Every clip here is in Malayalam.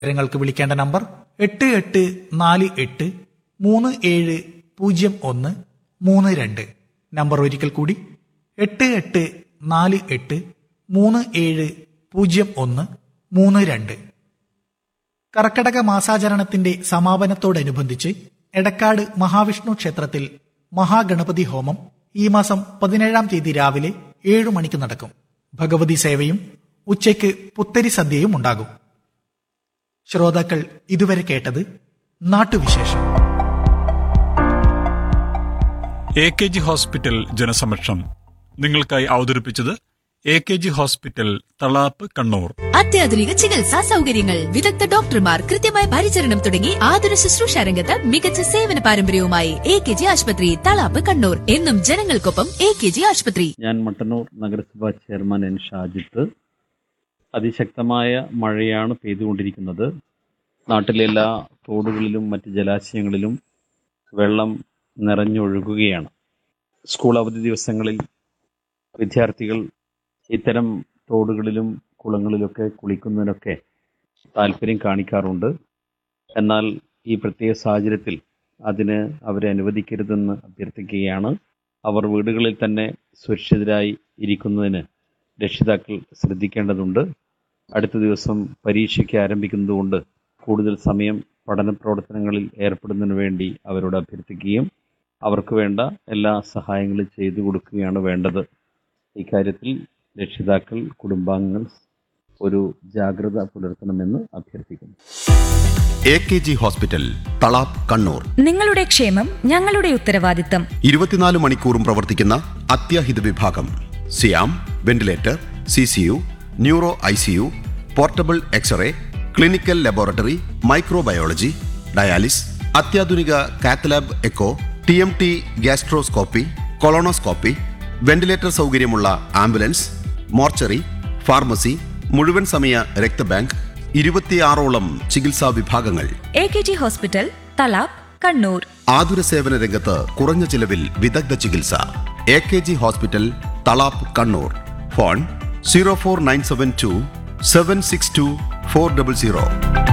വിവരങ്ങൾക്ക് വിളിക്കേണ്ട നമ്പർ എട്ട് എട്ട് നാല് എട്ട് മൂന്ന് ഏഴ് പൂജ്യം ഒന്ന് മൂന്ന് രണ്ട് നമ്പർ ഒരിക്കൽ കൂടി എട്ട് എട്ട് നാല് എട്ട് മൂന്ന് ഏഴ് പൂജ്യം ഒന്ന് മൂന്ന് രണ്ട് കർക്കടക മാസാചരണത്തിന്റെ സമാപനത്തോടനുബന്ധിച്ച് എടക്കാട് മഹാവിഷ്ണു ക്ഷേത്രത്തിൽ മഹാഗണപതി ഹോമം ഈ മാസം പതിനേഴാം തീയതി രാവിലെ ഏഴു മണിക്ക് നടക്കും ഭഗവതി സേവയും ഉച്ചയ്ക്ക് പുത്തരി സദ്യയും ഉണ്ടാകും ശ്രോതാക്കൾ ഇതുവരെ കേട്ടത് നാട്ടുവിശേഷം എ കെ ജി ഹോസ്പിറ്റൽ ജനസമക്ഷം നിങ്ങൾക്കായി അവതരിപ്പിച്ചത് A K G hospital Thalap Kannur അത്യാധുനിക ചികിത്സാ സൗകര്യങ്ങൾ വിദഗ്ധ ഡോക്ടർമാർ കൃത്യമായ പരിചരണം തുടങ്ങി ആതുര ശുശ്രൂഷ രംഗത്ത് മികച്ച സേവന പാരമ്പര്യവുമായി എ കെ ജി ആശുപത്രി തളാപ്പ് കണ്ണൂർ എന്നും ജനങ്ങൾക്കൊപ്പം എ കെ ജി ആശുപത്രി ഞാൻ മട്ടന്നൂർ നഗരസഭാ ചെയർമാൻ എൻ ഷാജിത്ത് അതിശക്തമായ മഴയാണ് പെയ്തുകൊണ്ടിരിക്കുന്നത് നാട്ടിലെ എല്ലാ തോടുകളിലും മറ്റ് ജലാശയങ്ങളിലും വെള്ളം നിറഞ്ഞൊഴുകുകയാണ് സ്കൂൾ അവധി ദിവസങ്ങളിൽ വിദ്യാർത്ഥികൾ ഇത്തരം തോടുകളിലും കുളങ്ങളിലൊക്കെ കുളിക്കുന്നതിനൊക്കെ താല്പര്യം കാണിക്കാറുണ്ട് എന്നാൽ ഈ പ്രത്യേക സാഹചര്യത്തിൽ അതിന് അവരെ അനുവദിക്കരുതെന്ന് അഭ്യർത്ഥിക്കുകയാണ് അവർ വീടുകളിൽ തന്നെ സുരക്ഷിതരായി ഇരിക്കുന്നതിന് രക്ഷിതാക്കൾ ശ്രദ്ധിക്കേണ്ടതുണ്ട് അടുത്ത ദിവസം പരീക്ഷയ്ക്ക് ആരംഭിക്കുന്നതുകൊണ്ട് കൂടുതൽ സമയം പഠന പ്രവർത്തനങ്ങളിൽ ഏർപ്പെടുന്നതിന് വേണ്ടി അവരോട് അഭ്യർത്ഥിക്കുകയും അവർക്ക് വേണ്ട എല്ലാ സഹായങ്ങളും ചെയ്തു കൊടുക്കുകയാണ് വേണ്ടത് ഇക്കാര്യത്തിൽ രക്ഷിതാക്കൾ കുടുംബാംഗങ്ങൾ ഒരു ജാഗ്രത പുലർത്തണമെന്ന് അഭ്യർത്ഥിക്കുന്നു A K G hospital Thalap Kannur നിങ്ങളുടെ ക്ഷേമം ഞങ്ങളുടെ ഉത്തരവാദിത്തം ഇരുപത്തിനാല് മണിക്കൂറും പ്രവർത്തിക്കുന്ന അത്യാഹിത വിഭാഗം സിയാം ventilator C C U neuro I C U portable x ray clinical laboratory microbiology dialysis അത്യാധുനിക cath lab echo T M T gastroscopy colonoscopy ventilator സൗകര്യമുള്ള ആംബുലൻസ് മോർച്ചറി ഫാർമസി മുഴുവൻ സമയ രക്തബാങ്ക് ഇരുപത്തിയാറോളം ചികിത്സാ വിഭാഗങ്ങൾ A K G hospital Thalap Kannur ആതുര സേവന രംഗത്ത് കുറഞ്ഞ ചിലവിൽ വിദഗ്ധ ചികിത്സ A K G hospital Thalap Kannur phone zero four nine seven two seven six two four double zero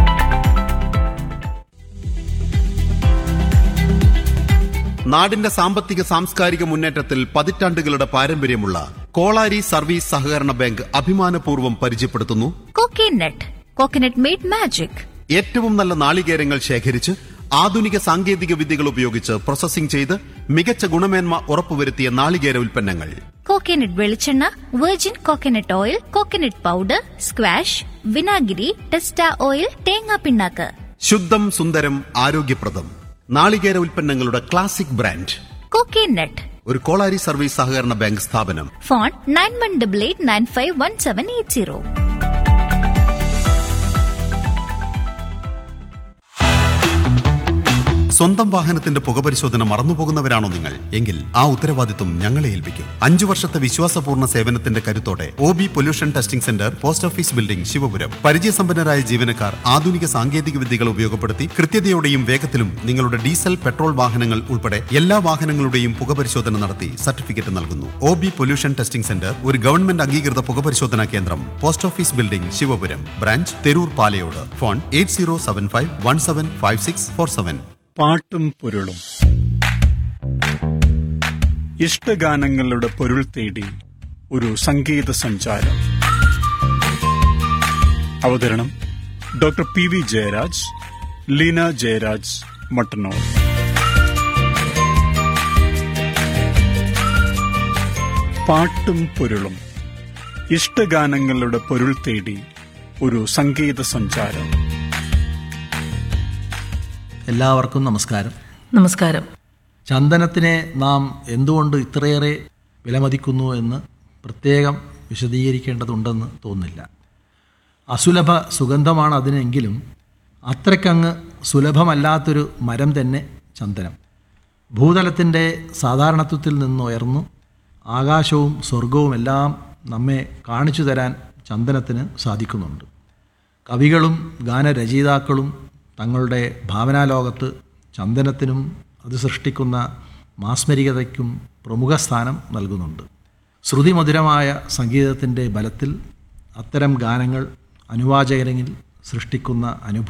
നാടിന്റെ സാമ്പത്തിക സാംസ്കാരിക മുന്നേറ്റത്തിൽ പതിറ്റാണ്ടുകളുടെ പാരമ്പര്യമുള്ള കോളാരി സർവീസ് സഹകരണ ബാങ്ക് അഭിമാനപൂർവ്വം പരിചയപ്പെടുത്തുന്നു കോക്കനട്ട് കോക്കനട്ട് മെയ്ഡ് മാജിക് ഏറ്റവും നല്ല നാളികേരങ്ങൾ ശേഖരിച്ച് ആധുനിക സാങ്കേതിക വിദ്യകൾ ഉപയോഗിച്ച് പ്രോസസ്സിംഗ് ചെയ്ത് മികച്ച ഗുണമേന്മ ഉറപ്പുവരുത്തിയ നാളികേര ഉൽപ്പന്നങ്ങൾ കോക്കനട്ട് വെളിച്ചെണ്ണ virgin coconut oil coconut powder squash വിനാഗിരി ടെസ്റ്റ ഓയിൽ തേങ്ങാ പിണ്ണാക്ക് ശുദ്ധം സുന്ദരം ആരോഗ്യപ്രദം നാളികേര ഉൽപ്പന്നങ്ങളുടെ ക്ലാസിക് ബ്രാൻഡ് കോക്കനട്ട് ഒരു കോളാരി സർവീസ് സഹകരണ ബാങ്ക് സ്ഥാപനം phone nine one double eight nine five one seven eight zero സ്വന്തം വാഹനത്തിന്റെ പുകപരിശോധന മറന്നുപോകുന്നവരാണോ നിങ്ങൾ എങ്കിൽ ആ ഉത്തരവാദിത്വം ഞങ്ങളെ ഏൽപ്പിക്കും അഞ്ചു വർഷത്തെ വിശ്വാസപൂർണ്ണ സേവനത്തിന്റെ കരുത്തോടെ O B pollution testing centre post office building Sivapuram പരിചയസമ്പന്നരായ ജീവനക്കാർ ആധുനിക സാങ്കേതിക വിദ്യകൾ ഉപയോഗപ്പെടുത്തി കൃത്യതയോടെയും വേഗത്തിലും നിങ്ങളുടെ ഡീസൽ പെട്രോൾ വാഹനങ്ങൾ ഉൾപ്പെടെ എല്ലാ വാഹനങ്ങളുടെയും പുകപരിശോധന നടത്തി സർട്ടിഫിക്കറ്റ് നൽകുന്നു O B pollution testing centre ഒരു ഗവൺമെന്റ് അംഗീകൃത പുകപരിശോധനാ കേന്ദ്രം post office building Sivapuram branch Theroor Palayode phone eight zero seven five one seven five six four seven പാട്ടും പൊരുളും ഇഷ്ടഗാനങ്ങളുടെ പൊരുൾ തേടി ഒരു സംഗീത സഞ്ചാരം അവതരണം doctor P V Jayaraj Leena Jayaraj Mattannur പാട്ടും പൊരുളും ഇഷ്ടഗാനങ്ങളുടെ പൊരുൾ തേടി ഒരു സംഗീത സഞ്ചാരം എല്ലാവർക്കും നമസ്കാരം നമസ്കാരം ചന്ദനത്തിനെ നാം എന്തുകൊണ്ട് ഇത്രയേറെ വിലമതിക്കുന്നു എന്ന് പ്രത്യേകം വിശദീകരിക്കേണ്ടതുണ്ടെന്ന് തോന്നുന്നില്ല അസുലഭ സുഗന്ധമാണ് അതിനെങ്കിലും അത്രയ്ക്കങ്ങ് സുലഭമല്ലാത്തൊരു മരം തന്നെ ചന്ദനം ഭൂതലത്തിൻ്റെ സാധാരണത്വത്തിൽ നിന്നുയർന്നു ആകാശവും സ്വർഗവും എല്ലാം നമ്മെ കാണിച്ചു തരാൻ ചന്ദനത്തിന് സാധിക്കുന്നുണ്ട് കവികളും ഗാനരചയിതാക്കളും തങ്ങളുടെ ഭാവനാലോകത്ത് ചന്ദനത്തിനും അത് സൃഷ്ടിക്കുന്ന മാസ്മരികതയ്ക്കും പ്രമുഖ സ്ഥാനം നൽകുന്നുണ്ട് ശ്രുതിമധുരമായ സംഗീതത്തിൻ്റെ ബലത്തിൽ അത്തരം ഗാനങ്ങൾ അനുവാചകരിൽ സൃഷ്ടിക്കുന്ന അനുഭൂതി